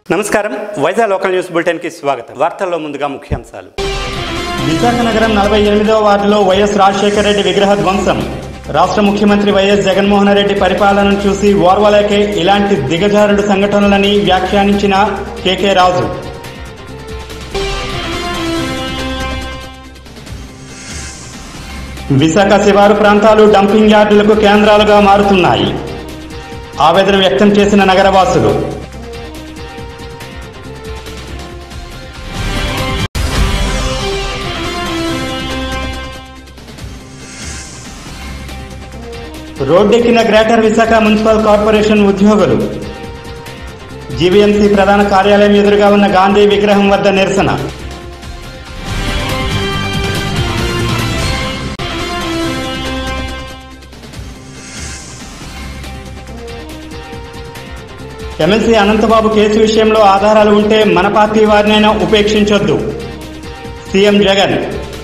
నమస్కారం Vizag local news bulletin కి స్వాగతం వార్తల్లో ముందుగా ముఖ్యాంశాలు విశాఖ నగరం నలభై ఎనిమిదవ వార్డులో వైఎస్ రాజశేఖర రెడ్డి విగ్రహ ధ్వంసం రాష్ట్ర ముఖ్యమంత్రి వైఎస్ జగన్మోహన్ రెడ్డి పరిపాలనను చూసి ఓర్వలేకే ఇలాంటి దిగజారుడు సంఘటనలని వ్యాఖ్యానించిన కెకే రాజు విశాఖ శివారు ప్రాంతాలు డంపింగ్ యార్డులకు కేంద్రాలుగా మారుతున్నాయి ఆవేదన వ్యక్తం చేసిన నగరవాసులు రోడ్డెక్కిన గ్రేటర్ విశాఖ మున్సిపల్ కార్పొరేషన్ ఉద్యోగులు జీవీఎంసీ ప్రధాన కార్యాలయం ఎదురుగా ఉన్న గాంధీ విగ్రహం వద్ద నిరసన ఎమ్మెల్సీ అనంతబాబు కేసు విషయంలో ఆధారాలు ఉంటే మన పార్టీ వారినైనా ఉపేక్షించొద్దు సీఎం జగన్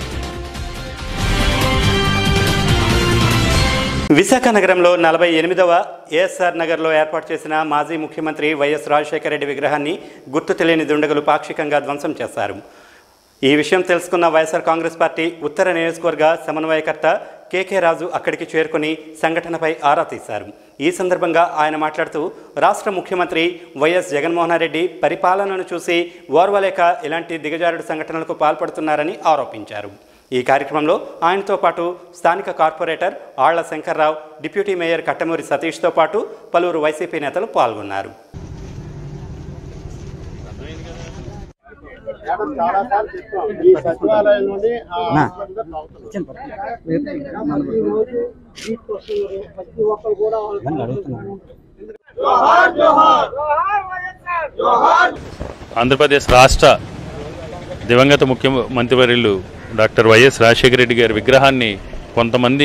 విశాఖ నగరంలో నలభై ఎనిమిదవ ఏఎస్ఆర్ నగర్లో ఏర్పాటు చేసిన మాజీ ముఖ్యమంత్రి వైఎస్ రాజశేఖర రెడ్డి విగ్రహాన్ని గుర్తు తెలియని దుండగులు పాక్షికంగా ధ్వంసం చేశారు ఈ విషయం తెలుసుకున్న వైఎస్ఆర్ కాంగ్రెస్ పార్టీ ఉత్తర నియోజకవర్గ సమన్వయకర్త కేకే రాజు అక్కడికి చేరుకుని సంఘటనపై ఆరా తీశారు ఈ సందర్భంగా ఆయన మాట్లాడుతూ రాష్ట్ర ముఖ్యమంత్రి వైఎస్ జగన్మోహన్ రెడ్డి పరిపాలనను చూసి ఓర్వలేక ఇలాంటి దిగజారుడు సంఘటనలకు పాల్పడుతున్నారని ఆరోపించారు ఈ కార్యక్రమంలో ఆయనతో పాటు స్థానిక corporator Alla Shankarrao deputy mayor Kattamuri సతీష్తో పాటు పలువురు వైసీపీ నేతలు పాల్గొన్నారు ఈ సచివాలయం నుండి ఆ హాస్పిటల్ రావుతున్నాం. ఈరోజు తీసుకొస్తున్నారు. ప్రతి ఒక్కరు కూడా ఆంధ్రప్రదేశ్ రాష్ట్ర దివంగత ముఖ్యమంత్రివర్యులు డాక్టర్ వైఎస్ రాజశేఖర రెడ్డి గారి విగ్రహాన్ని కొంతమంది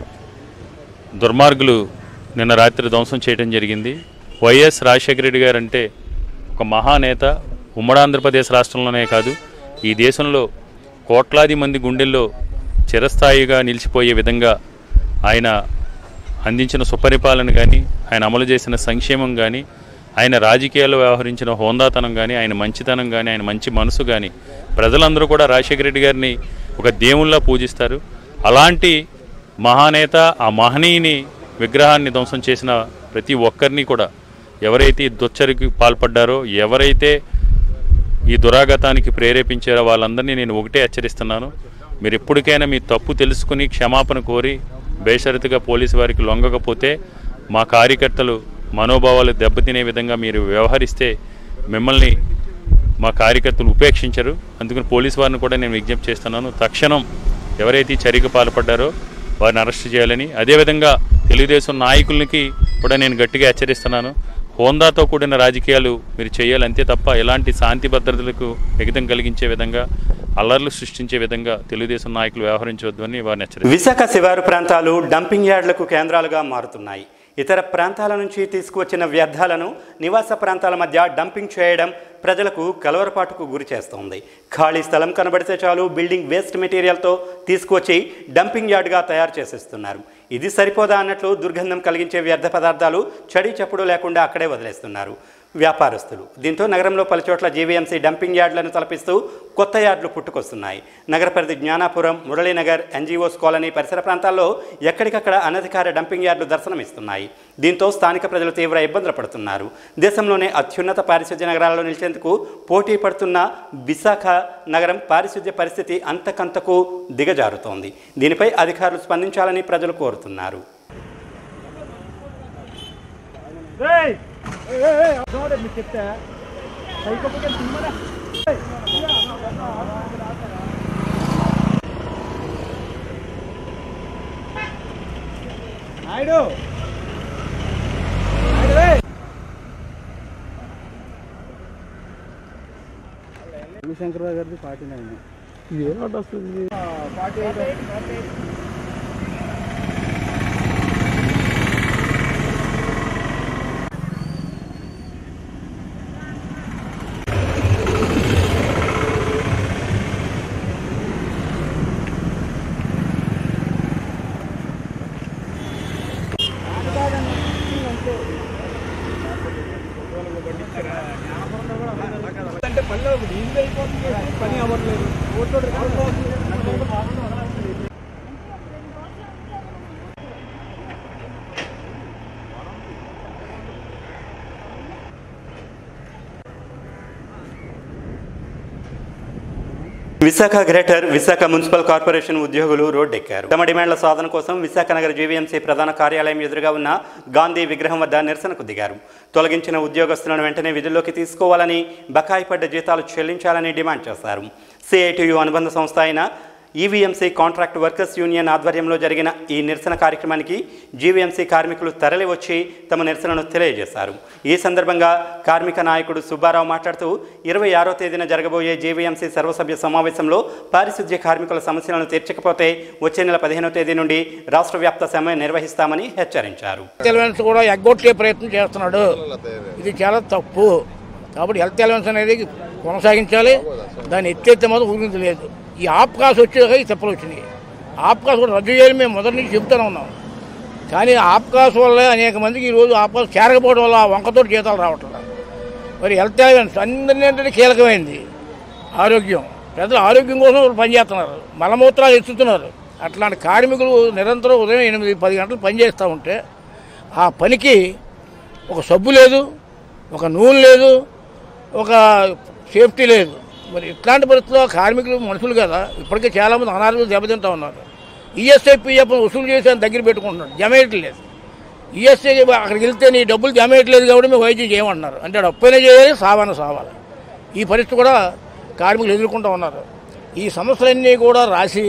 దుర్మార్గులు నిన్న రాత్రి ధ్వంసం చేయడం జరిగింది వైఎస్ రాజశేఖర రెడ్డి గారు అంటే ఒక మహానేత ఉమ్మడి ఆంధ్రప్రదేశ్ రాష్ట్రంలోనే కాదు ఈ దేశంలో కోట్లాది మంది గుండెల్లో చిరస్థాయిగా నిలిచిపోయే విధంగా ఆయన అందించిన సుపరిపాలన కానీ ఆయన అమలు చేసిన సంక్షేమం కానీ ఆయన రాజకీయాల్లో వ్యవహరించిన హోందాతనం కానీ ఆయన మంచితనం కానీ ఆయన మంచి మనసు కానీ ప్రజలందరూ కూడా రాజశేఖర రెడ్డి గారిని ఒక దేవుళ్ళ పూజిస్తారు అలాంటి మహానేత ఆ మహనీయుని విగ్రహాన్ని ధ్వంసం చేసిన ప్రతి ఒక్కరిని కూడా ఎవరైతే ఈ దుచ్చరికి పాల్పడ్డారో ఎవరైతే ఈ దురాగతానికి ప్రేరేపించారో వాళ్ళందరినీ నేను ఒకటే హెచ్చరిస్తున్నాను మీరు ఎప్పటికైనా మీ తప్పు తెలుసుకుని క్షమాపణ కోరి బేషరతుగా పోలీసు వారికి లొంగకపోతే మా కార్యకర్తలు మనోభావాలు దెబ్బతినే విధంగా మీరు వ్యవహరిస్తే మిమ్మల్ని మా కార్యకర్తలు ఉపేక్షించరు అందుకని పోలీసు వారిని కూడా నేను విజ్ఞప్తి చేస్తున్నాను తక్షణం ఎవరైతే ఈ చర్యకు పాల్పడ్డారో వారిని అరెస్ట్ చేయాలని అదేవిధంగా తెలుగుదేశం నాయకులకి కూడా నేను గట్టిగా హెచ్చరిస్తున్నాను హోందాతో కూడిన రాజకీయాలు మీరు చేయాలి అంతే తప్ప ఎలాంటి శాంతి భద్రతలకు విఘాతం కలిగించే విధంగా అల్లర్లు సృష్టించే విధంగా తెలుగుదేశం నాయకులు వ్యవహరించవద్దు అని వారిని హెచ్చరిస్తున్నాను విశాఖ శివారు ప్రాంతాలు డంపింగ్ యార్డులకు కేంద్రాలుగా మారుతున్నాయి ఇతర ప్రాంతాల నుంచి తీసుకువచ్చిన వ్యర్థాలను నివాస ప్రాంతాల మధ్య డంపింగ్ చేయడం ప్రజలకు కలవరపాటుకు గురి చేస్తోంది ఖాళీ స్థలం కనబడితే చాలు బిల్డింగ్ వేస్ట్ మెటీరియల్తో తీసుకువచ్చి డంపింగ్ యార్డ్గా తయారు చేసేస్తున్నారు ఇది సరిపోదా అన్నట్లు దుర్గంధం కలిగించే వ్యర్థ పదార్థాలు చడి చప్పుడు లేకుండా అక్కడే వదిలేస్తున్నారు వ్యాపారస్తులు దీంతో నగరంలో పలుచోట్ల జీవీఎంసీ డంపింగ్ యార్డులను తలపిస్తూ కొత్త యార్డులు పుట్టుకొస్తున్నాయి నగర పరిధి జ్ఞానాపురం మురళీనగర్ ఎన్జీఓస్ కాలనీ పరిసర ప్రాంతాల్లో ఎక్కడికక్కడ అనధికార డంపింగ్ యార్డులు దర్శనమిస్తున్నాయి దీంతో స్థానిక ప్రజలు తీవ్ర ఇబ్బందులు పడుతున్నారు దేశంలోనే అత్యున్నత పారిశుద్ధ్య నగరాల్లో నిలిచేందుకు పోటీ పడుతున్న విశాఖ నగరం పారిశుద్ధ్య పరిస్థితి అంతకంతకు దిగజారుతోంది దీనిపై అధికారులు స్పందించాలని ప్రజలు కోరుతున్నారు శంకర్రావు గారిది party nine Visakha greater Visakha municipal corporation ఉద్యోగులు రోడ్డెక్కారు తమ డిమాండ్ల సాధన కోసం విశాఖ నగర జీవీఎంసీ ప్రధాన కార్యాలయం ఎదురుగా ఉన్న గాంధీ విగ్రహం వద్ద నిరసనకు దిగారు తొలగించిన ఉద్యోగస్తులను వెంటనే విధుల్లోకి తీసుకోవాలని బకాయి పడ్డ జీతాలు చెల్లించాలని డిమాండ్ చేశారు సిఐటియు అనుబంధ సంస్థ అయిన ఈవీఎంసీ కాంట్రాక్ట్ వర్కర్స్ యూనియన్ ఆధ్వర్యంలో జరిగిన ఈ నిరసన కార్యక్రమానికి జీవీఎంసీ కార్మికులు తరలి వచ్చి తమ నిరసనను తెలియజేశారు ఈ సందర్భంగా కార్మిక నాయకుడు సుబ్బారావు మాట్లాడుతూ ఇరవై ఆరో తేదీన జరగబోయే జీవీఎంసీ సర్వసభ్య సమావేశంలో పారిశుద్ధ్య కార్మికుల సమస్యలను తీర్చకపోతే వచ్చే నెల పదిహేనో తేదీ నుండి రాష్ట్ర వ్యాప్త సమ్మె నిర్వహిస్తామని హెచ్చరించారు ఎలవెన్స్ కూడా ఎగ్గొట్టే ప్రయత్నం చేస్తున్నాడు ఇది చాలా తప్పు కాబట్టి హెల్త్ ఎలవెన్స్ అనేది కొనసాగించాలి దాన్ని ఎత్తైతే మాత్రం ఊరించలేదు ఈ ఆప్కాస్ వచ్చాక ఈ తప్పులు వచ్చినాయి ఆప్కాస్ కూడా రద్దు చేయాలి మేము మొదటి నుంచి చెప్తూనే ఉన్నాం కానీ ఆప్కాస్ వల్ల అనేక మందికి ఈరోజు ఆప్కాస్ చేరకపోవడం వల్ల ఆ వంకతోటి జీతాలు రావట్లేదు మరి హెల్త్ ఎలవెన్స్ అందరినీ ఏంటంటే కీలకమైంది ఆరోగ్యం ప్రజలు ఆరోగ్యం కోసం వాళ్ళు పనిచేస్తున్నారు మలమూత్రాలు ఎత్తుతున్నారు అట్లాంటి కార్మికులు నిరంతరం ఉదయం ఎనిమిది పది గంటలు పనిచేస్తూ ఉంటే ఆ పనికి ఒక సబ్బు లేదు ఒక నూనె లేదు ఒక సేఫ్టీ లేదు మరి ఇట్లాంటి పరిస్థితుల్లో కార్మికులు మనుషులు కదా ఇప్పటికే చాలామంది అనారోగ్యం దెబ్బతింటూ ఉన్నారు ఈఎస్ఐ పిఎఫ్ వసూలు చేసి ఆయన దగ్గర పెట్టుకుంటున్నారు జమ చేయట్లేదు ఈఎస్ఐ అక్కడికి వెళ్తే నీ డబ్బులు జమ చేయట్లేదు కాబట్టి మేము వైద్యం చేయమంటున్నారు అంటే అప్పైనా చేయాలి సావాన సావాలి ఈ పరిస్థితి కూడా కార్మికులు ఎదుర్కొంటూ ఉన్నారు ఈ సమస్యలన్నీ కూడా రాసి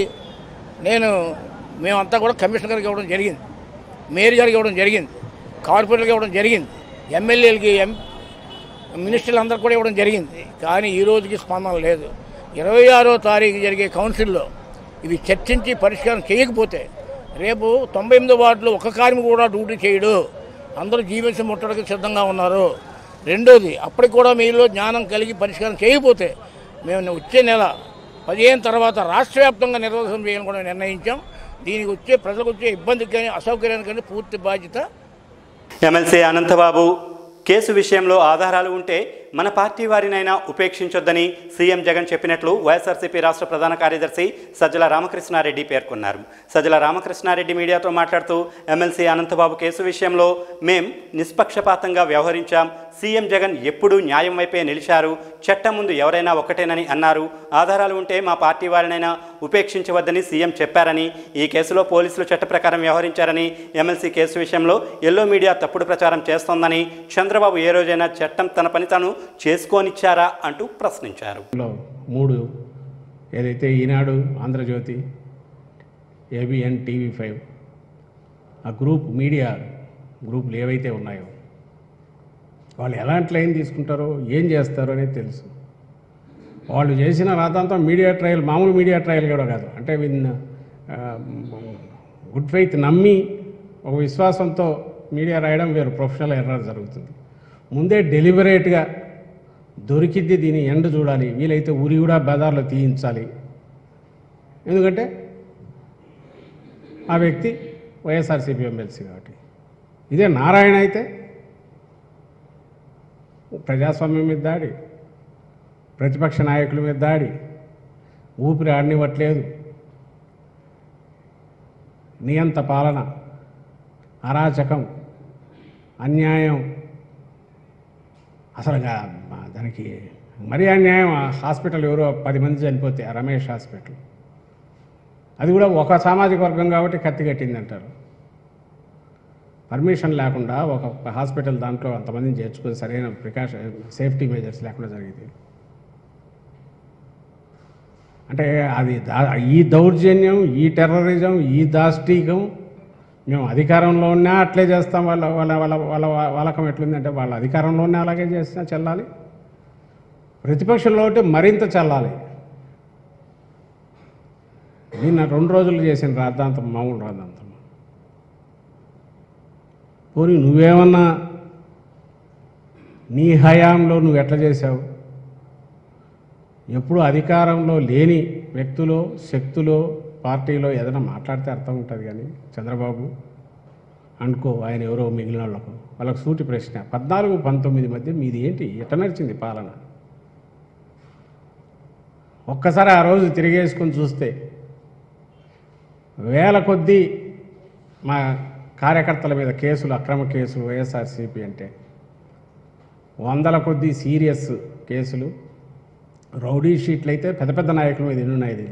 నేను మేమంతా కూడా కమిషనర్ గారికి ఇవ్వడం జరిగింది మేయర్ గారికి ఇవ్వడం జరిగింది కార్పొరేటర్కి ఇవ్వడం జరిగింది ఎమ్మెల్యేలకి ఎం మినిస్టర్లు అందరికి కూడా ఇవ్వడం జరిగింది కానీ ఈ రోజుకి స్పందన లేదు ఇరవై ఆరో తారీఖు జరిగే కౌన్సిల్లో ఇవి చర్చించి పరిష్కారం చేయకపోతే రేపు తొంభై ఎనిమిదో వార్డులో ఒక కార్మికు కూడా డ్యూటీ చేయడు అందరూ జీవనశం ముట్టడికి సిద్ధంగా ఉన్నారు రెండోది అప్పటికి కూడా మీలో జ్ఞానం కలిగి పరిష్కారం చేయకపోతే మేము వచ్చే నెల పదిహేను తర్వాత రాష్ట్ర వ్యాప్తంగా నిర్వహణ చేయాలని కూడా నిర్ణయించాం దీనికి వచ్చే ప్రజలకు వచ్చే ఇబ్బందికి కానీ అసౌకర్యానికి కానీ పూర్తి బాధ్యత ఎమ్మెల్సీ అనంతబాబు కేసు విషయంలో ఆధారాలు ఉంటే మన పార్టీ వారినైనా ఉపేక్షించొద్దని సీఎం జగన్ చెప్పినట్లు వైఎస్ఆర్సీపీ రాష్ట్ర ప్రధాన కార్యదర్శి సజ్జల రామకృష్ణారెడ్డి పేర్కొన్నారు సజ్జల రామకృష్ణారెడ్డి మీడియాతో మాట్లాడుతూ ఎమ్మెల్సీ అనంతబాబు కేసు విషయంలో మేం నిష్పక్షపాతంగా వ్యవహరించాం సీఎం జగన్ ఎప్పుడూ న్యాయం వైపే నిలిచారు చట్టం ముందు ఎవరైనా ఒకటేనని అన్నారు ఆధారాలు ఉంటే మా పార్టీ వారినైనా ఉపేక్షించవద్దని సీఎం చెప్పారని ఈ కేసులో పోలీసులు చట్ట ప్రకారం వ్యవహరించారని ఎమ్మెల్సీ కేసు విషయంలో ఎల్లో మీడియా తప్పుడు ప్రచారం చేస్తోందని చంద్రబాబు ఏ రోజైనా చట్టం తన పని తాను చేసుకోనిచ్చారా అంటూ ప్రశ్నించారు లో మూడు ఏదైతే Eenadu Andhra Jyothi ABN TV five ఆ గ్రూప్ మీడియా గ్రూపులు ఏవైతే ఉన్నాయో వాళ్ళు ఎలాంటి లైన్ తీసుకుంటారో ఏం చేస్తారో అనేది తెలుసు వాళ్ళు చేసిన రాతాంతం మీడియా ట్రయల్ మామూలు మీడియా ట్రయల్ కూడా కాదు అంటే విన్ గుడ్ ఫెయిత్ నమ్మి ఒక విశ్వాసంతో మీడియా రాయడం వేరు ప్రొఫెషనల్ ఎర్రర్ జరుగుతుంది ముందే డెలిబరేట్గా దొరికిద్ది దీని ఎండ చూడాలి వీలైతే ఉరి కూడా బజార్లో తీయించాలి ఎందుకంటే ఆ వ్యక్తి వైఎస్ఆర్సీపీ ఎమ్మెల్సీ కాబట్టి ఇదే నారాయణ అయితే ప్రజాస్వామ్యం మీద దాడి ప్రతిపక్ష నాయకుల మీద దాడి ఊపిరి ఆడనివ్వట్లేదు నియంత పాలన అరాచకం అన్యాయం అసలు ఇంకా మా- దానికి మరీ అన్యాయం ఆ హాస్పిటల్ ఎవరో పది మంది చనిపోతే ఆ రమేష్ హాస్పిటల్ అది కూడా ఒక సామాజిక వర్గం కాబట్టి కత్తి కట్టింది అంటారు పర్మిషన్ లేకుండా ఒక హాస్పిటల్ దాంట్లో అంతమందిని చేర్చుకొని సరైన ప్రికాషన్ సేఫ్టీ మెజర్స్ లేకుండా జరిగింది అంటే అది దా ఈ దౌర్జన్యం ఈ టెర్రరిజం ఈ దాష్టీకం మేము అధికారంలో ఉన్నా అట్లే చేస్తాం వాళ్ళ వాళ్ళ వాళ్ళ వాళ్ళ వాళ్ళకం ఎట్లుందంటే వాళ్ళ అధికారంలో ఉన్నా అలాగే చేసినా చెల్లాలి ప్రతిపక్షంలో ఉంటే మరింత చల్లాలి నిన్న రెండు రోజులు చేసిన రాద్ధాంతం మామూలు రాద్ధాంతం పోనీ నువ్వేమన్నా నీ హయాంలో నువ్వు ఎట్లా చేశావు ఎప్పుడు అధికారంలో లేని వ్యక్తులు శక్తులు పార్టీలో ఏదైనా మాట్లాడితే అర్థం ఉంటుంది కానీ చంద్రబాబు అనుకో ఆయన ఎవరో మిగిలిన వాళ్ళకు వాళ్ళకు సూటి ప్రశ్న పద్నాలుగు పంతొమ్మిది మధ్య మీది ఏంటి ఎట్ట నడిచింది పాలన ఒక్కసారి ఆ రోజు తిరిగేసుకుని చూస్తే వేల కొద్దీ మా కార్యకర్తల మీద కేసులు అక్రమ కేసులు వైఎస్ఆర్సీపీ అంటే వందల కొద్దీ సీరియస్ కేసులు రౌడీ షీట్లు అయితే పెద్ద పెద్ద నాయకుల మీద ఎన్ని ఉన్నాయి ఇది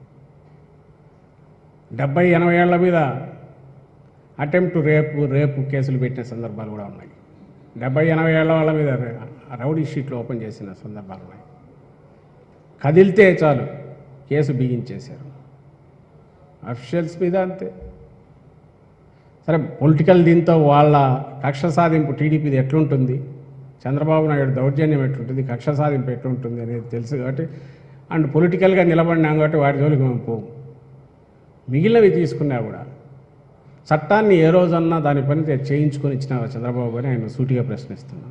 డెబ్బై ఎనభై ఏళ్ల మీద అటెంప్ట్ రేపు రేపు కేసులు పెట్టిన సందర్భాలు కూడా ఉన్నాయి డెబ్బై ఎనభై ఏళ్ల వాళ్ళ మీద రే- రౌడీ షీట్లు ఓపెన్ చేసిన సందర్భాలు ఉన్నాయి కదిలితే చాలు కేసు బిగించేశారు అఫిషియల్స్ మీద అంతే సరే పొలిటికల్ దీంతో వాళ్ళ కక్ష సాధింపు టీడీపీది ఎట్లుంటుంది చంద్రబాబు నాయుడు దౌర్జన్యం ఎట్లుంటుంది కక్ష సాధింపు ఎట్లుంటుంది అనేది తెలుసు కాబట్టి అండ్ పొలిటికల్గా నిలబడినాం కాబట్టి వాటి జోలికి మేము పోము మిగిలినవి తీసుకున్నా కూడా చట్టాన్ని ఏ రోజన్నా దాని పని చేయించుకొని ఇచ్చిన చంద్రబాబు అని ఆయన సూటిగా ప్రశ్నిస్తున్నా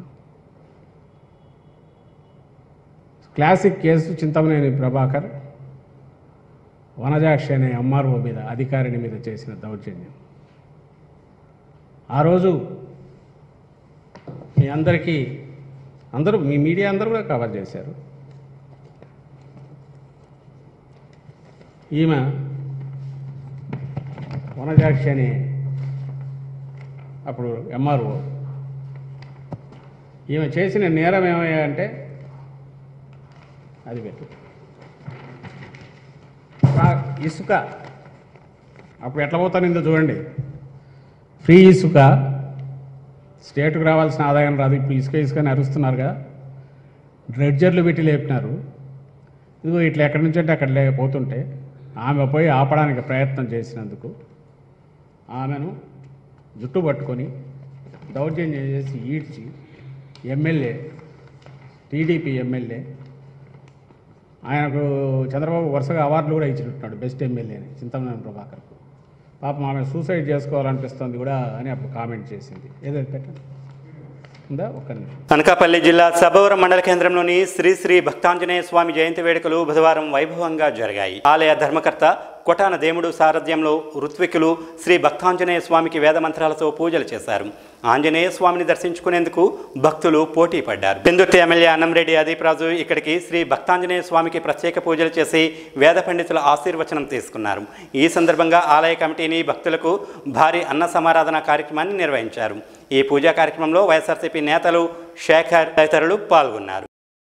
క్లాసిక్ కేసు చింతమనేని ప్రభాకర్ వనజాక్షి అనే ఎంఆర్ఓ మీద అధికారిని మీద చేసిన దౌర్జన్యం ఆ రోజు మీ అందరికీ అందరూ మీ మీడియా అందరూ కూడా కవర్ చేశారు ఈమె వనజాక్షి అనే అప్పుడు ఎంఆర్ఓ ఈమె చేసిన నేరం ఏమయ్యా అంటే అది పెట్టు ఆ ఇసుక అప్పుడు ఎట్లా పోతానిందో చూడండి ఫ్రీ ఇసుక స్టేట్కి రావాల్సిన ఆదాయం రాదు ఇప్పుడు ఇసుక ఇసుక అని అరుస్తున్నారు కదా డ్రెడ్జర్లు పెట్టి లేపినారు ఇదిగో ఇట్లా ఎక్కడి నుంచి అంటే అక్కడ లేకపోతుంటే ఆమె పోయి ఆపడానికి ప్రయత్నం చేసినందుకు ఆమెను జుట్టు పట్టుకొని దౌర్జన్యం చేసి ఈడ్చి ఎమ్మెల్యే టీడీపీ ఎమ్మెల్యే ఆయనకు చంద్రబాబు వరుసగా అవార్డులు కూడా ఇచ్చినట్టున్నాడు బెస్ట్ ఎమ్మెల్యేని చింతమనేని ప్రభాకర్కు పాపం ఆమె సూసైడ్ చేసుకోవాలనిపిస్తుంది కూడా అని అప్పుడు కామెంట్ చేసింది ఏదో పెట్టండి ఉందా ఒక్క నిమిషం అనకాపల్లి జిల్లా సభవరం మండల కేంద్రంలోని శ్రీ శ్రీ భక్తాంజనేయ స్వామి జయంతి వేడుకలు బుధవారం వైభవంగా జరిగాయి ఆలయ ధర్మకర్త కొటాన దేముడు సారథ్యంలో ఋత్వికులు శ్రీ భక్తాంజనేయ స్వామికి వేద మంత్రాలతో పూజలు చేశారు ఆంజనేయ స్వామిని దర్శించుకునేందుకు భక్తులు పోటీ పడ్డారు పెందుర్తి ఎమ్మెల్యే అన్నంరెడ్డి అదీప్ రాజు ఇక్కడికి శ్రీ భక్తాంజనేయ స్వామికి ప్రత్యేక పూజలు చేసి వేద పండితుల ఆశీర్వచనం తీసుకున్నారు ఈ సందర్భంగా ఆలయ కమిటీని భక్తులకు భారీ అన్న సమారాధన కార్యక్రమాన్ని నిర్వహించారు ఈ పూజా కార్యక్రమంలో వైఎస్ఆర్సీపీ నేతలు శేఖర్ తదితరులు పాల్గొన్నారు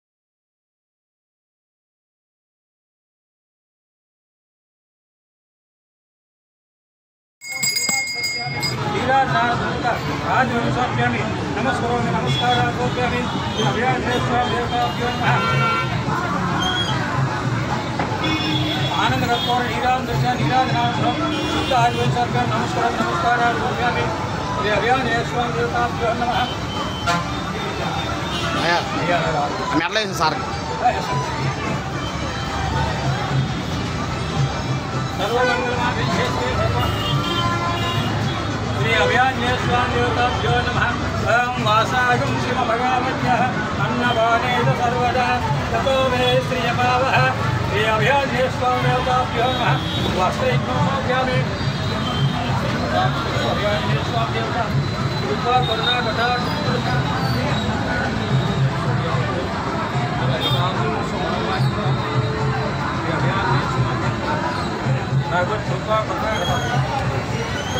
రాజవంశాభ్యామి నమస్కరోమి నమస్కారాభ్యామి ఆనందకర్పూర నీరాంధ్ర నీరాజనాథం శుద్ధ ఆదివంశాభ్యాం నమస్కారం నమస్కారాభ్యామి శ్రీ అభియానే స్వామి దేవతాభ్యో నమ మెడలో వేసిన సార్ సర్వమంగళమాంగళ్యే సర్వ శ్రీ అభయాంజనేయ స్వామి దేవతాభ్యో నమ ఓం వాసాగం శివ భగవత్య అన్నపానేత సర్వదా తతో మే శ్రీయపావ శ్రీ అభయాంజనేయ స్వామి దేవతాభ్యో నమ వస్త్రైజ్ఞామి అభయాంజనేయ స్వామి దేవత కృపా కరుణా కటాక్ష భగవత్ కృపా కరుణా కటాక్ష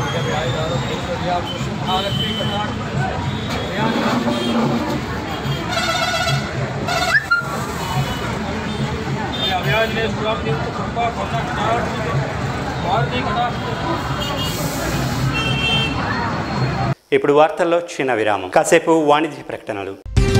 ఇప్పుడు వార్తల్లో చిన్న విరామం కాసేపు వాణిజ్య ప్రకటనలు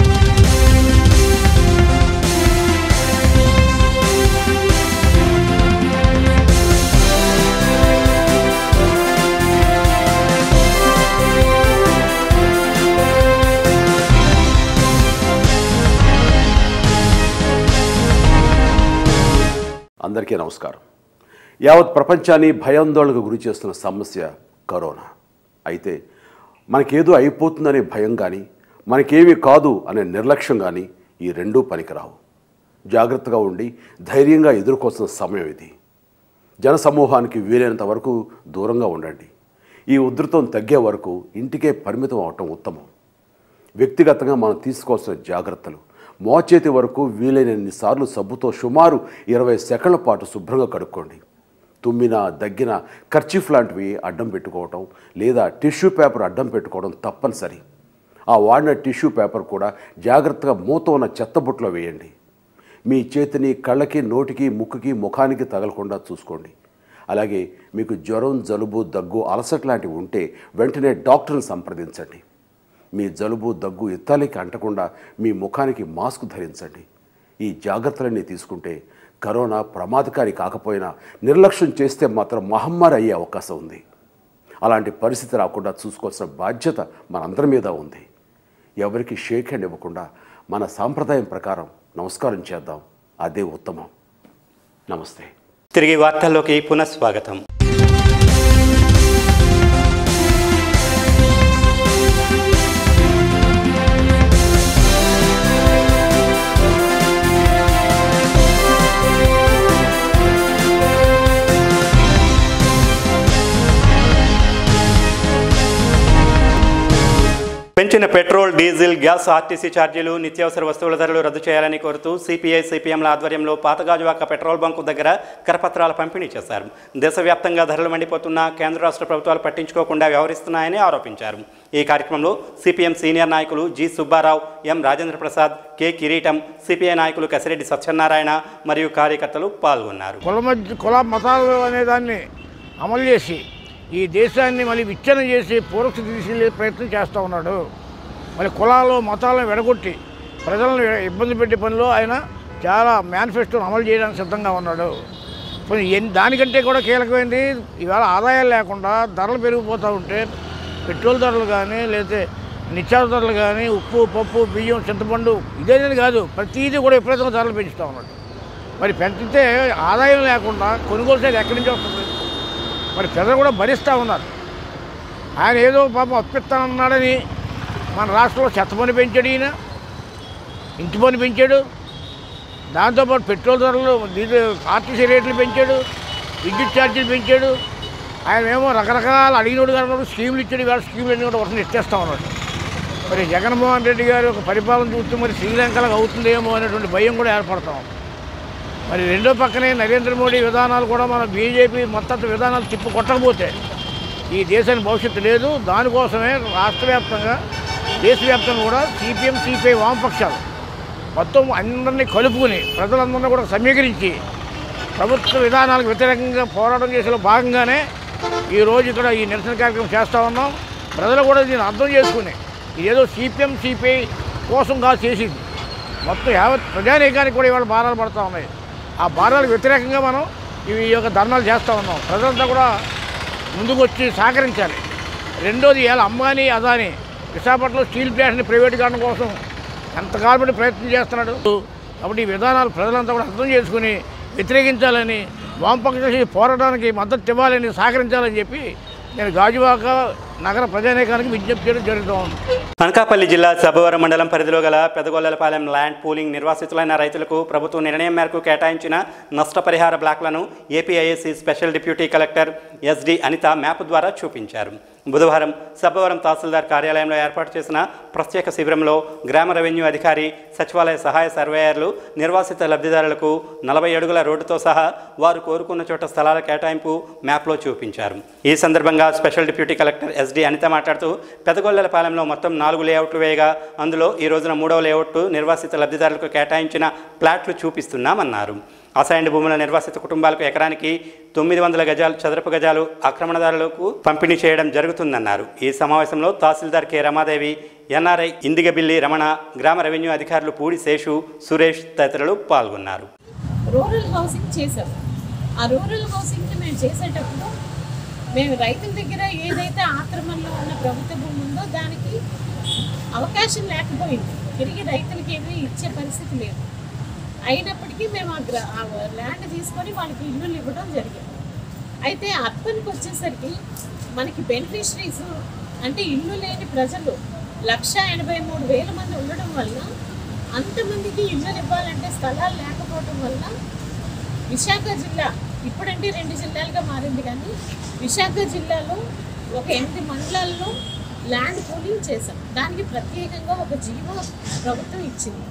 అందరికీ నమస్కారం యావత్ ప్రపంచాన్ని భయాందోళనకు గురి చేస్తున్న సమస్య కరోనా అయితే మనకేదో అయిపోతుందనే భయం కానీ మనకేమీ కాదు అనే నిర్లక్ష్యం కానీ ఈ రెండూ పనికిరావు జాగ్రత్తగా ఉండి ధైర్యంగా ఎదుర్కోవాల్సిన సమయం ఇది జనసమూహానికి వీలైనంత వరకు దూరంగా ఉండండి ఈ ఉధృతం తగ్గే వరకు ఇంటికే పరిమితం అవటం ఉత్తమం వ్యక్తిగతంగా మనం తీసుకోవాల్సిన జాగ్రత్తలు మోచేతి వరకు వీలైనన్ని సార్లు సబ్బుతో సుమారు ఇరవై సెకండ్ల పాటు శుభ్రంగా కడుక్కోండి తుమ్మిన దగ్గిన కర్చీఫ్ లాంటివి అడ్డం పెట్టుకోవటం లేదా టిష్యూ పేపర్ అడ్డం పెట్టుకోవడం తప్పనిసరి ఆ వాడిన టిష్యూ పేపర్ కూడా జాగ్రత్తగా మూత ఉన్న చెత్తబుట్టలో వేయండి మీ చేతిని కళ్ళకి నోటికి ముక్కుకి ముఖానికి తగలకుండా చూసుకోండి అలాగే మీకు జ్వరం జలుబు దగ్గు అలసట లాంటివి ఉంటే వెంటనే డాక్టర్ని సంప్రదించండి మీ జలుబు దగ్గు ఇత్తాలికి అంటకుండా మీ ముఖానికి మాస్క్ ధరించండి ఈ జాగ్రత్తలన్నీ తీసుకుంటే కరోనా ప్రమాదకారి కాకపోయినా నిర్లక్ష్యం చేస్తే మాత్రం మహమ్మారి అయ్యే అవకాశం ఉంది అలాంటి పరిస్థితి రాకుండా చూసుకోవాల్సిన బాధ్యత మనందరి మీద ఉంది ఎవరికి షేక్ హ్యాండ్ ఇవ్వకుండా మన సాంప్రదాయం ప్రకారం నమస్కారం చేద్దాం అదే ఉత్తమం నమస్తే తిరిగి వార్తల్లోకి పునఃస్వాగతం పెంచిన పెట్రోల్ డీజిల్ గ్యాస్ ఆర్టీసీ ఛార్జీలు నిత్యావసర వస్తువుల ధరలు రద్దు చేయాలని కోరుతూ సిపిఐ సిపిఎంల ఆధ్వర్యంలో పాతగాజువాక పెట్రోల్ బంకు దగ్గర కరపత్రాల పంపిణీ చేశారు దేశవ్యాప్తంగా ధరలు మండిపోతున్న కేంద్ర రాష్ట్ర ప్రభుత్వాలు పట్టించుకోకుండా వ్యవహరిస్తున్నాయని ఆరోపించారు ఈ కార్యక్రమంలో సిపిఎం సీనియర్ నాయకులు G Subbarao M Rajendra Prasad K Kireetam CPI నాయకులు కసిరెడ్డి సత్యనారాయణ మరియు కార్యకర్తలు పాల్గొన్నారు కుల మధ్య కుల మతాలు అనే దాన్ని అమలు చేసి ఈ దేశాన్ని మళ్ళీ విచ్ఛిన్నం చేసి పూర్వస్థితి తీసుకెళ్ళే ప్రయత్నం చేస్తూ ఉన్నాడు మరి కులాలు మతాలను వెడగొట్టి ప్రజలను ఇబ్బంది పెట్టే పనిలో ఆయన చాలా మేనిఫెస్టోను అమలు చేయడానికి సిద్ధంగా ఉన్నాడు పోనీ ఎన్ దానికంటే కూడా కీలకమైంది ఇవాళ ఆదాయాలు లేకుండా ధరలు పెరిగిపోతూ ఉంటే పెట్రోల్ ధరలు కానీ లేకపోతే నిత్యావసర ధరలు కానీ ఉప్పు పప్పు బియ్యం చింతపండు ఇదేనని కాదు ప్రతిదీ కూడా విపరీతంగా ధరలు పెంచుతూ ఉన్నాడు మరి పెంచితే ఆదాయం లేకుండా కొనుగోలు సైడ్ ఎక్కడి నుంచి వస్తుంది మరి ప్రజలు కూడా భరిస్తూ ఉన్నారు ఆయన ఏదో పాపం అప్పిస్తానన్నాడని మన రాష్ట్రంలో చెత్త పని పెంచాడు ఈయన ఇంటి పని పెంచాడు దాంతోపాటు పెట్రోల్ ధరలు డీజిల్ ఆర్టీసీ రేట్లు పెంచాడు విద్యుత్ ఛార్జీలు పెంచాడు ఆయన ఏమో రకరకాల అడిగినోడు గారు స్కీములు ఇచ్చాడు ఇవాళ స్కీములు అన్నీ కూడా వర్షం ఇచ్చేస్తూ ఉన్నాడు మరి జగన్మోహన్ రెడ్డి గారి ఒక పరిపాలన చూస్తే మరి శ్రీలంకలకు అవుతుందేమో అనేటువంటి భయం కూడా ఏర్పడతాం మరి రెండో పక్కనే నరేంద్ర మోడీ విధానాలు కూడా మన బీజేపీ మొత్తం విధానాలు తిప్పు కొట్టకపోతే ఈ దేశానికి భవిష్యత్తు లేదు దానికోసమే రాష్ట్ర వ్యాప్తంగా దేశవ్యాప్తంగా కూడా సిపిఎం సిపిఐ వామపక్షాలు మొత్తం అందరినీ కలుపుకుని ప్రజలందరినీ కూడా సమీకరించి ప్రభుత్వ విధానాలకు వ్యతిరేకంగా పోరాటం చేసేలో భాగంగానే ఈరోజు ఇక్కడ ఈ నిరసన కార్యక్రమం చేస్తూ ఉన్నాం ప్రజలు కూడా దీన్ని అర్థం చేసుకుని ఇదేదో సిపిఎం సిపిఐ కోసం కాదు చేసింది మొత్తం యావత్ ప్రజానీకానికి కూడా ఇవాళ భారాలు పడుతూ ఉన్నాయి ఆ భారాలకు వ్యతిరేకంగా మనం ఇవి ఈ యొక్క ధర్నాలు చేస్తూ ఉన్నాం ప్రజలంతా కూడా ముందుకు వచ్చి సహకరించాలి రెండోది ఇవాళ అంబానీ అదాని విశాఖపట్నంలో స్టీల్ ప్లాంట్ని ప్రైవేటీకరణ కోసం ఎంత కాబట్టి ప్రయత్నం చేస్తున్నాడు కాబట్టి ఈ విధానాలు ప్రజలంతా కూడా అర్థం చేసుకుని వ్యతిరేకించాలని వామపక్ష పోరాటానికి మద్దతు ఇవ్వాలని సహకరించాలని చెప్పి నేను గాజువాక నగర ప్రజానీకానికి విజ్ఞప్తి చేయడం జరుగుతూ ఉంది అనకాపల్లి జిల్లా సభవరం మండలం పరిధిలో గల పెదగొల్లపాలెం ల్యాండ్ పూలింగ్ నిర్వాసితులైన రైతులకు ప్రభుత్వం నిర్ణయం మేరకు కేటాయించిన నష్టపరిహార బ్లాక్లను APISC special deputy collector SD Anitha map ద్వారా చూపించారు బుధవారం సబ్బవరం తహసీల్దార్ కార్యాలయంలో ఏర్పాటు చేసిన ప్రత్యేక శిబిరంలో గ్రామ రెవెన్యూ అధికారి సచివాలయ సహాయ సర్వేయర్లు నిర్వాసిత లబ్ధిదారులకు నలభై అడుగుల రోడ్డుతో సహా వారు కోరుకున్న చోట స్థలాల కేటాయింపు మ్యాప్లో చూపించారు ఈ సందర్భంగా special deputy collector SD Anitha మాట్లాడుతూ పెదగొల్లపాలెంలో మొత్తం నాలుగు లేఅవుట్లు వేయగా అందులో ఈ రోజున మూడవ లేఅవుట్ నిర్వాసిత లబ్ధిదారులకు కేటాయించిన ప్లాట్లు చూపిస్తున్నామన్నారు అసైన్డ్ భూముల నిర్వాసిత కుటుంబాలకు ఎకరానికి తొమ్మిది వందల గజాలు చదరపు గజాలు ఆక్రమణదారులకు పంపిణీ చేయడం జరుగుతుందన్నారు ఈ సమావేశంలో తహసీల్దార్ కె రమాదేవి ఎన్ఆర్ఐ ఇందిగబిల్లి రమణ గ్రామ రెవెన్యూ అధికారులు పూడి శేషు సురేష్ తదితరులు పాల్గొన్నారు రూరల్ హౌసింగ్ చేసాం ఆ రూరల్ హౌసింగ్ని మేము చేసేటప్పుడు మేము రైతుల దగ్గర ఏదైతే ఆక్రమణలో ఉన్న ప్రభుత్వ భూమి ఉందో దానికి అవకాశం లేకపోయింది తిరిగి రైతులకి ఏమీ ఇచ్చే పరిస్థితి లేదు అయినప్పటికీ మేము ఆ గ్ర ఆ ల్యాండ్ తీసుకొని వాళ్ళకి ఇల్లులు ఇవ్వడం జరిగింది అయితే అర్బన్కి వచ్చేసరికి మనకి బెనిఫిషరీస్ అంటే ఇల్లు లేని ప్రజలు లక్ష ఎనభై మూడు వేల మంది ఉండడం వల్ల అంతమందికి ఇల్లులు ఇవ్వాలంటే స్థలాలు లేకపోవడం వల్ల విశాఖ జిల్లా ఇప్పుడంటే రెండు జిల్లాలుగా మారింది కానీ విశాఖ జిల్లాలో ఒక ఎనిమిది మండలాల్లో ల్యాండ్ పూలింగ్ చేశాం దానికి ప్రత్యేకంగా ఒక జీవో ప్రభుత్వం ఇచ్చింది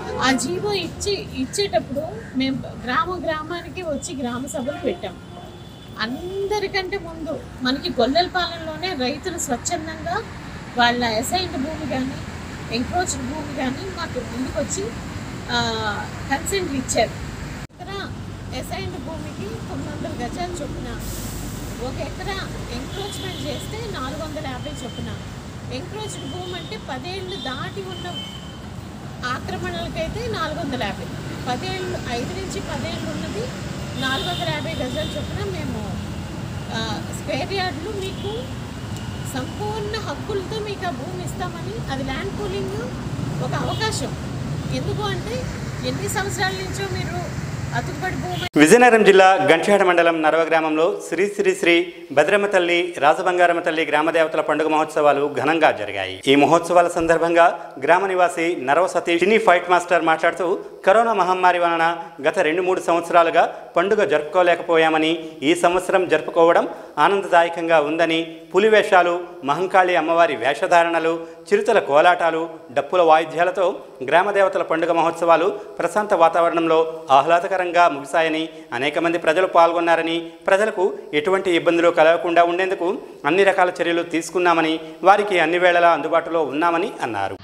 ఆ జీవో ఇచ్చి ఇచ్చేటప్పుడు మేము గ్రామ గ్రామానికి వచ్చి గ్రామ సభలు పెట్టాం అందరికంటే ముందు మనకి గొల్లెలపాలెంలోనే రైతులు స్వచ్ఛందంగా వాళ్ళ అసైన్డ్ భూమి కానీ ఎంక్రోచ్డ్ భూమి కానీ మాకు ముందుకు వచ్చి కన్సెంట్లు ఇచ్చారు ఎకరా అసైన్డ్ భూమికి తొమ్మిది వందల గజాలు చొప్పున ఒక ఎకరా ఎంక్రోచ్మెంట్ చేస్తే నాలుగు వందల యాభై చొప్పున ఎంక్రోచ్డ్ భూమి అంటే పదేళ్ళు దాటి ఉన్న ఆక్రమణలకైతే నాలుగు వందల యాభై పదేళ్ళు ఐదు నుంచి పదేళ్ళు ఉన్నది నాలుగు వందల యాభై గజాల చొప్పున మేము ఆ, స్క్వేర్ యార్డ్లు మీకు సంపూర్ణ హక్కులతో మీకు ఆ భూమి ఇస్తామని అది ల్యాండ్ పూలింగ్ ఒక అవకాశం ఎందుకు అంటే ఎన్ని సంవత్సరాల నుంచో మీరు అతుకుబడి భూమి విజయనగరం జిల్లా గంట్యాడ మండలం నరవ గ్రామంలో శ్రీ శ్రీ శ్రీ భద్రమ్మ తల్లి రాజబంగారమ్మ తల్లి గ్రామదేవతల పండుగ మహోత్సవాలు ఘనంగా జరిగాయి ఈ మహోత్సవాల సందర్భంగా గ్రామ నివాసి నరవ సతీష్ చిన్ని ఫైట్ మాస్టర్ మాట్లాడుతూ కరోనా మహమ్మారి వలన గత రెండు మూడు సంవత్సరాలుగా పండుగ జరుపుకోలేకపోయామని ఈ సంవత్సరం జరుపుకోవడం ఆనందదాయకంగా ఉందని పులి వేషాలు మహంకాళి అమ్మవారి వేషధారణలు చిరుతల కోలాటాలు డప్పుల వాయిద్యాలతో గ్రామదేవతల పండుగ మహోత్సవాలు ప్రశాంత వాతావరణంలో ఆహ్లాదకరంగా ముగిశాయని అనేక మంది ప్రజలు పాల్గొన్నారని ప్రజలకు ఎటువంటి ఇబ్బందులు కలగకుండా ఉండేందుకు అన్ని రకాల చర్యలు తీసుకున్నామని వారికి అన్ని వేళలా అందుబాటులో ఉన్నామని అన్నారు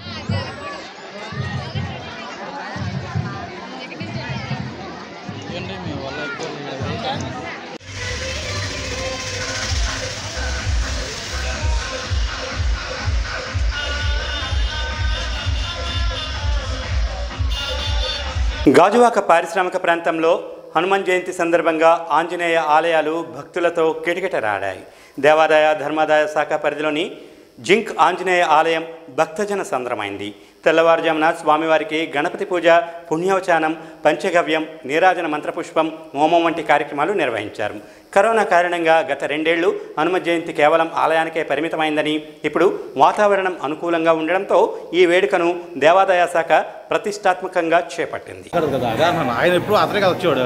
గాజువాక పారిశ్రామిక ప్రాంతంలో హనుమాన్ జయంతి సందర్భంగా ఆంజనేయ ఆలయాలు భక్తులతో కిటకిటలాడాయి దేవాదాయ ధర్మాదాయ శాఖ పరిధిలోని జింక్ ఆంజనేయ ఆలయం భక్తజన సంద్రమైంది తెల్లవారుజామున స్వామివారికి గణపతి పూజ పుణ్యవచానం పంచగవ్యం నీరాజన మంత్రపుష్పం హోమం వంటి కార్యక్రమాలు నిర్వహించారు కరోనా కారణంగా గత రెండేళ్లు హనుమ జయంతి కేవలం ఆలయానికే పరిమితమైందని ఇప్పుడు వాతావరణం అనుకూలంగా ఉండడంతో ఈ వేడుకను దేవాదాయ శాఖ ప్రతిష్టాత్మకంగా చేపట్టింది ఆయన ఎప్పుడు అతనే కదా వచ్చేవాడు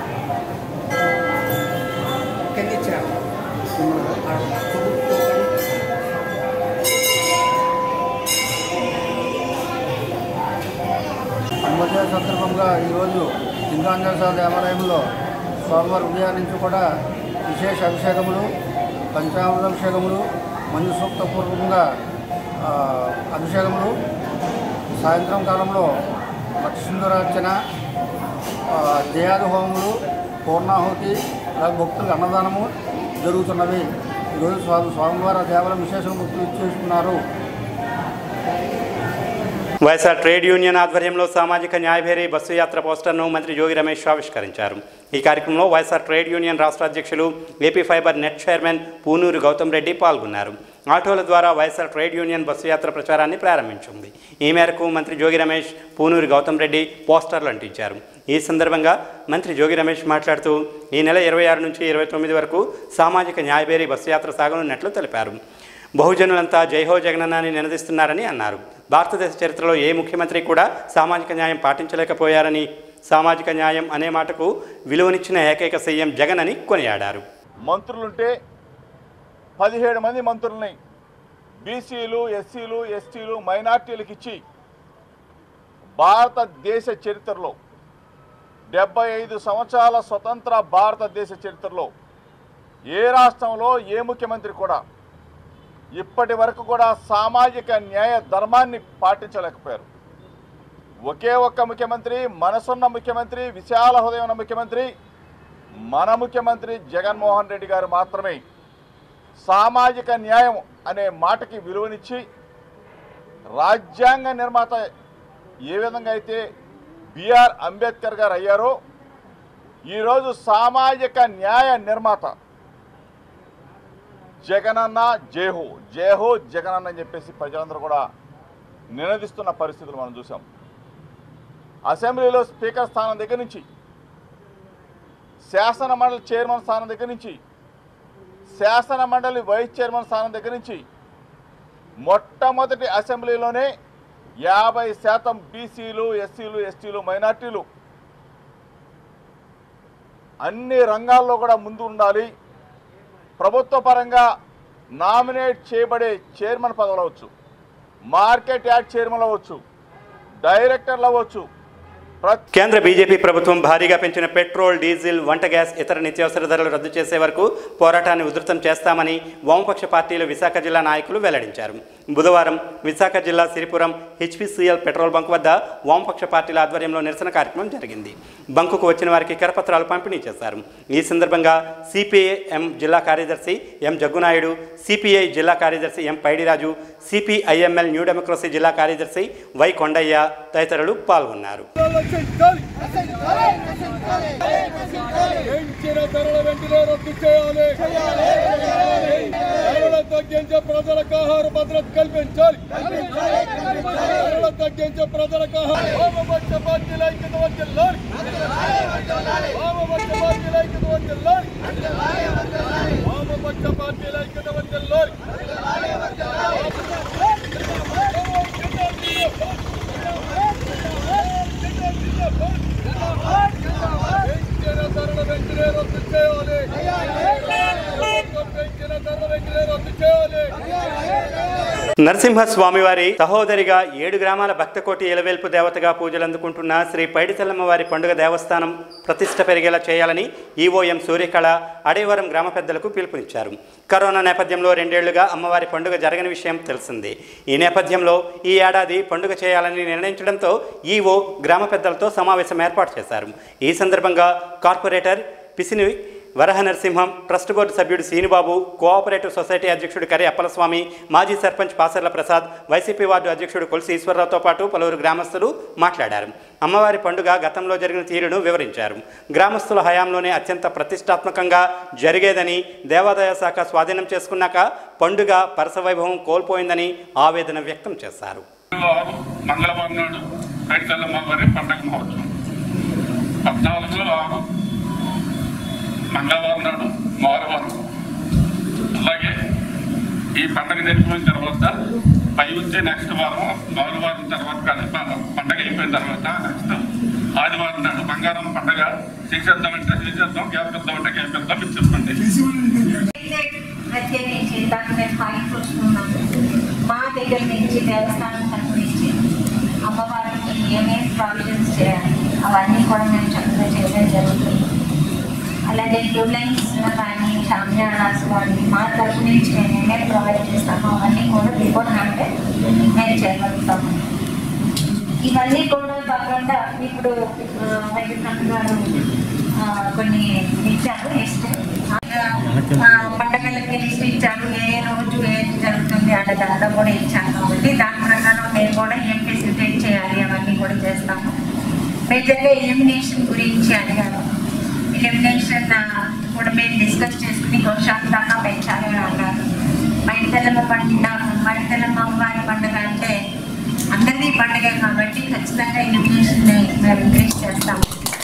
హనుమజయ సందర్భంగా ఈరోజు లింగాంజన స్వామి దేవాలయంలో స్వామివారి ఉదయం నుంచి కూడా విశేష అభిషేకములు పంచామృత అభిషేకములు మంజు సూక్తపూర్వకంగా ఆ, అభిషేకములు సాయంత్రం కాలంలో లక్ష్మీందరార్చన జయాది హోమములు పూర్ణాహుతి అలాగే భక్తులకు అన్నదానము జరుగుతున్నవి ఈరోజు స్వామి స్వామివారి ఆ దేవాలయం విశేష భక్తులు ఇచ్చేస్తున్నారు వైఎస్ఆర్ ట్రేడ్ యూనియన్ ఆధ్వర్యంలో సామాజిక న్యాయభేరి బస్సు యాత్ర పోస్టర్ను మంత్రి జోగి రమేష్ ఆవిష్కరించారు ఈ కార్యక్రమంలో వైఎస్ఆర్ ట్రేడ్ యూనియన్ రాష్ట్ర అధ్యక్షులు AP fiber net chairman Punuru Gautam Reddy పాల్గొన్నారు ఆటోల ద్వారా వైఎస్ఆర్ ట్రేడ్ యూనియన్ బస్సు యాత్ర ప్రచారాన్ని ప్రారంభించింది ఈ మేరకు మంత్రి జోగి రమేష్ పూనూరు గౌతమ్ రెడ్డి పోస్టర్లు అంటించారు ఈ సందర్భంగా మంత్రి జోగి రమేష్ మాట్లాడుతూ ఈ నెల ఇరవై ఆరు నుంచి ఇరవై తొమ్మిది వరకు సామాజిక న్యాయభేరి బస్సు యాత్ర సాగనున్నట్లు తెలిపారు బహుజనులంతా జైహో జగనన్నాని నినదిస్తున్నారని అన్నారు భారతదేశ చరిత్రలో ఏ ముఖ్యమంత్రి కూడా సామాజిక న్యాయం పాటించలేకపోయారని సామాజిక న్యాయం అనే మాటకు విలువనిచ్చిన ఏకైక సీఎం జగన్ అని కొనియాడారు మంత్రులుంటే పదిహేడు మంది మంత్రుల్ని బీసీలు ఎస్సీలు ఎస్టీలు మైనార్టీలకు ఇచ్చి భారతదేశ చరిత్రలో డెబ్బై ఐదు సంవత్సరాల స్వతంత్ర భారతదేశ చరిత్రలో ఏ రాష్ట్రంలో ఏ ముఖ్యమంత్రి కూడా ఇప్పటి వరకు కూడా సామాజిక న్యాయ ధర్మాన్ని పాటించలేకపోయారు ఒకే ఒక్క ముఖ్యమంత్రి మనసున్న ముఖ్యమంత్రి విశాల హృదయం ఉన్న ముఖ్యమంత్రి మన ముఖ్యమంత్రి జగన్మోహన్ రెడ్డి గారు మాత్రమే సామాజిక న్యాయం అనే మాటకి విలువనిచ్చి రాజ్యాంగ నిర్మాత ఏ విధంగా అయితే బిఆర్ అంబేద్కర్ గారు అయ్యారో ఈరోజు సామాజిక న్యాయ నిర్మాత జగనన్న జేహో జేహో జగనన్న అని చెప్పేసి ప్రజలందరూ కూడా నినదిస్తున్న పరిస్థితులు మనం చూసాం అసెంబ్లీలో స్పీకర్ స్థానం దగ్గర నుంచి శాసన మండలి చైర్మన్ స్థానం దగ్గర నుంచి శాసన మండలి వైస్ చైర్మన్ స్థానం దగ్గర నుంచి మొట్టమొదటి అసెంబ్లీలోనే యాభై శాతం బీసీలు ఎస్సీలు ఎస్టీలు మైనార్టీలు అన్ని రంగాల్లో కూడా ముందు ఉండాలి ప్రభుత్వ పరంగా నామినేట్ చేయబడే చైర్మన్ పదవులు అవ్వచ్చు మార్కెట్ యార్డ్ చైర్మన్ అవ్వచ్చు డైరెక్టర్లు అవ్వచ్చు ప్రతి కేంద్ర బీజేపీ ప్రభుత్వం భారీగా పెంచిన పెట్రోల్ డీజిల్ వంట గ్యాస్ ఇతర నిత్యావసర ధరలు రద్దు చేసే వరకు పోరాటాన్ని ఉధృతం చేస్తామని వామపక్ష పార్టీలు విశాఖ జిల్లా నాయకులు వెల్లడించారు బుధవారం విశాఖ జిల్లా సిరిపురం హెచ్పిసిఎల్ పెట్రోల్ బంక్ వద్ద వామపక్ష పార్టీల ఆధ్వర్యంలో నిరసన కార్యక్రమం జరిగింది బంకుకు వచ్చిన వారికి కరపత్రాలు పంపిణీ చేశారు ఈ సందర్భంగా సిపిఐఎం జిల్లా కార్యదర్శి ఎం జగ్గునాయుడు సిపిఐ జిల్లా కార్యదర్శి M Paidiraju CPIML new democracy జిల్లా కార్యదర్శి వై కొండయ్య తదితరులు పాల్గొన్నారు పెంచిన ధరల వెంటనే రద్దు చేయాలి ధరలు తగ్గించే ప్రజలకు ఆహార భద్రత కల్పించాలి ధరలు తగ్గించే ప్రజలకు ఆహార వామపక్ష పార్టీల ఐక్యత వర్తిల్లాలి వామపక్ష పార్టీల ఐక్యత వర్తిల్లాలి వామపక్ష పార్టీల ఐక్యత వర్తిల్లాలి పెంచిన ధరల వెంటనే రద్దు చేయాలి ప్రభుత్వం పెంచిన ధరల వెంటనే రద్దు చేయాలి నరసింహ స్వామివారి సహోదరిగా ఏడు గ్రామాల భక్తకోటి ఎలవేల్పు దేవతగా పూజలు అందుకుంటున్న శ్రీ పైడితల్లమ్మ వారి పండుగ దేవస్థానం ప్రతిష్ట పెరిగేలా చేయాలని ఈవోఎం సూర్యకళ అడేవరం గ్రామ పెద్దలకు పిలుపునిచ్చారు కరోనా నేపథ్యంలో రెండేళ్లుగా అమ్మవారి పండుగ జరగని విషయం తెలిసిందే ఈ నేపథ్యంలో ఈ ఏడాది పండుగ చేయాలని నిర్ణయించడంతో ఈవో గ్రామ పెద్దలతో సమావేశం ఏర్పాటు చేశారు ఈ సందర్భంగా corporator Pisini Varaha Narasimham trust board సభ్యుడు శ్రీనుబాబు కోఆపరేటివ్ సొసైటీ అధ్యక్షుడు కరి అప్పలస్వామి మాజీ సర్పంచ్ పాసర్ల ప్రసాద్ వైసీపీ వార్డు అధ్యక్షుడు కొలిసి ఈశ్వరరావుతో పాటు పలువురు గ్రామస్తులు మాట్లాడారు అమ్మవారి పండుగ గతంలో జరిగిన తీరును వివరించారు గ్రామస్తుల హయాంలోనే అత్యంత ప్రతిష్టాత్మకంగా జరిగేదని దేవాదాయ శాఖ స్వాధీనం చేసుకున్నాక పండుగ పరసవైభవం కోల్పోయిందని ఆవేదన వ్యక్తం చేశారు మంగళవారం నాడు పైడితల్లమ్మ వారి పండగ మహోత్సవం పద్నాలుగులో ఆరు మంగళవారం నాడు మోరవారం అలాగే ఈ పండగ జరిగిపోయిన తర్వాత పై వచ్చే నెక్స్ట్ వారం మౌలవారం తర్వాత కానీ ప- పండగ అయిపోయిన తర్వాత నెక్స్ట్ ఆదివారం నాడు బంగారం పండగ చేసేద్దామంటే చేసేద్దాం గ్యాపిద్దాం అంటే గ్యాపిద్దాం ఇది చెప్పండి ప్రత్యేకించి దాన్ని మేము పైకి చూస్తున్నాము మా దగ్గర నుంచి దేవస్థానం తరపు నుంచి అమ్మవారికి ఏమేమి ప్రావిజన్స్ చేయాలి అవన్నీ కూడా మేము చక్కగా చేయడం జరుగుతుంది అలాగే టూ లైన్స్ కానీ షామ్యానాస్ కానీ మా తరపు నుంచి మేము ఏమేమి ప్రొవైడ్ చేస్తామో అవన్నీ కూడా బిఫోర్ హ్యాండ్ మేము చేయగలుగుతాము ఇవన్నీ కూడా కాకుండా ఇప్పుడు ఆ, వెంకటరమణ గారు ఆ, కొన్ని ఇచ్చారు లిస్ట్ ఆ, పండగలకి లిస్ట్ ఇచ్చారు ఏ ఏ రోజు ఏది జరుగుతుంది అనే దాంట్లో కూడా ఇచ్చాను కాబట్టి దాని ప్రకారం మేము కూడా ఏం ఫెసిలిటేట్ చేయాలి అవన్నీ కూడా చేస్తాము మేజర్గా ఎలిమినేషన్ గురించి అడిగారు ఎలిమినేషన్ కూడా మేము డిస్కస్ చేసుకుని గోశాంతంగా పెంచాలి అని అన్నారు మైతలమ్మ పండుగ మైతలమ్మ అమ్మవారి పండుగ అంటే అందరిది పండుగ కాబట్టి ఖచ్చితంగా ఎలిమినేషన్ మేము ఇంక్రీజ్ చేస్తాము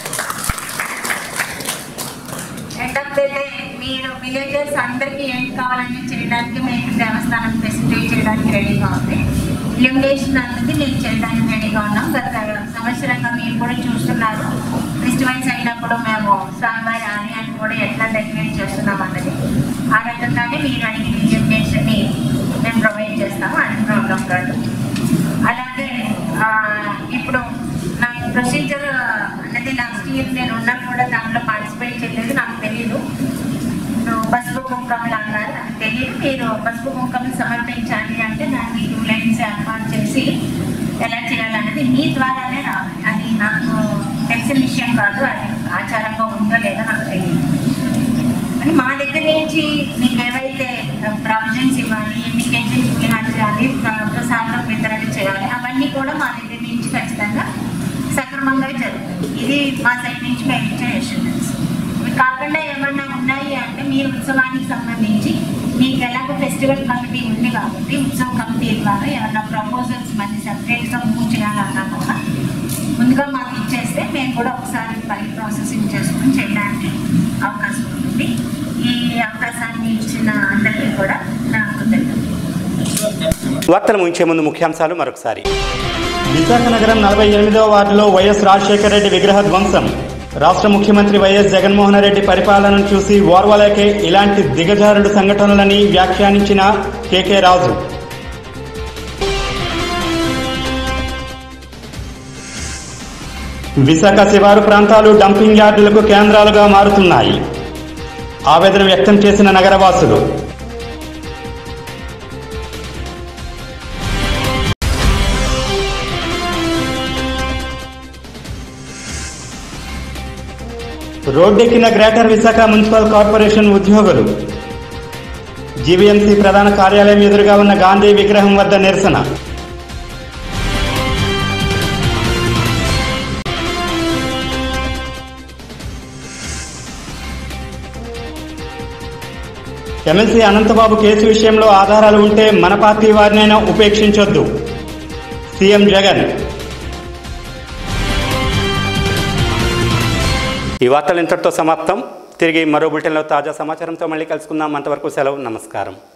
ఎండ్ ఆఫ్ ద డే మీరు విలేజెస్ అందరికీ ఏం కావాలని చేయడానికి మేము దేవస్థానం ఫెసిలిటేట్ చేయడానికి రెడీగా ఉంది ఎలిమినేషన్ అన్నది మేము చేయడానికి రెడీగా ఉన్నాం గత సంవత్సరంగా మీరు కూడా చూస్తున్నారు ఫెస్టివల్స్ అయినప్పుడు మేము స్వామివారి ఆలయాన్ని కూడా ఎట్లా డెకరేట్ చేస్తున్నాం అన్నది ఆ రకంగానే మీరు అడిగిన ఎలిమినేషన్ని మేము ప్రొవైడ్ చేస్తాము అది ప్రాబ్లం కాదు అలాగే ఆ, ఇప్పుడు నా ప్రొసీజర్ అనేది లాస్ట్ ఇయర్ నేను ఉన్నా కూడా దాంట్లో పార్టిసిపేట్ చేయలేదు నాకు తెలియదు ఇప్పుడు పసుపు కుంకుమలు అన్నారు నాకు తెలియదు మీరు పసుపు కుంకుమలు సమర్పించాలి అంటే దానికి టూ లైన్స్ ఏర్పాటు చేసి ఎలా చేయాలనేది మీ ద్వారానే రావాలి అది నాకు తెలిసిన విషయం కాదు అది ఆచారంగా ఉందో లేదో నాకు తెలియదు అని మా దగ్గర నుంచి మీకు ఏవైతే ప్రావిజన్స్ ఇవ్వాలి ఎన్ని కేజీలు పులిహార చేయాలి ప్ర- ప్రసాదం వితరణ చేయాలి అవన్నీ కూడా మా దగ్గర నుంచి ఖచ్చితంగా సక్రమంగా జరుగుతుంది ఇది మా సైడ్ నుంచి మేము ఇచ్చే అష్యూరెన్స్ ఇవి కాకుండా ఏమన్నా ఉన్నాయి అంటే మీ ఉత్సవానికి సంబంధించి మీకు ఎలాగో ఫెస్టివల్ కమిటీ ఉంది కాబట్టి ఉత్సవ కమిటీ ద్వారా ఏమన్నా ప్రపోజల్స్ మళ్ళీ సపరేట్గా మూవ్ చేయాలన్నా కూడా ముందుగా మాకు ఇచ్చేస్తే మేము కూడా ఒకసారి పై ప్రాసెసింగ్ చేసుకుని చేయడానికి అవకాశం ఉంటుంది ఈ అవకాశాన్ని ఇచ్చిన అందరికీ కూడా నా కృతజ్ఞతలు వార్తలు ముగించే ముందు ముఖ్యాంశాలు మరొకసారి విశాఖ నగరం నలభై ఎనిమిదవ వార్డులో వైఎస్ రాజశేఖర రెడ్డి విగ్రహ ధ్వంసం రాష్ట్ర ముఖ్యమంత్రి వైఎస్ జగన్మోహన్ రెడ్డి పరిపాలనను చూసి ఓర్వలేకే ఇలాంటి దిగజారుడు సంఘటనలని వ్యాఖ్యానించిన కేకే రాజు విశాఖ శివారు ప్రాంతాలు డంపింగ్ యార్డులకు కేంద్రాలుగా మారుతున్నాయి ఆవేదన వ్యక్తం చేసిన నగరవాసులు రోడ్డెక్కిన గ్రేటర్ విశాఖ మున్సిపల్ కార్పొరేషన్ ఉద్యోగులు జీవీఎంసీ ప్రధాన కార్యాలయం ఎదురుగా ఉన్న గాంధీ విగ్రహం వద్ద నిరసన ఎమ్మెల్సీ అనంతబాబు కేసు విషయంలో ఆధారాలు ఉంటే మన పార్టీ వారినైనా ఉపేక్షించొద్దు సీఎం జగన్ ఈ వార్తలు ఇంతటితో సమాప్తం తిరిగి మరో బులెటిన్లో తాజా సమాచారంతో మళ్ళీ కలుసుకుందాం అంతవరకు సెలవు నమస్కారం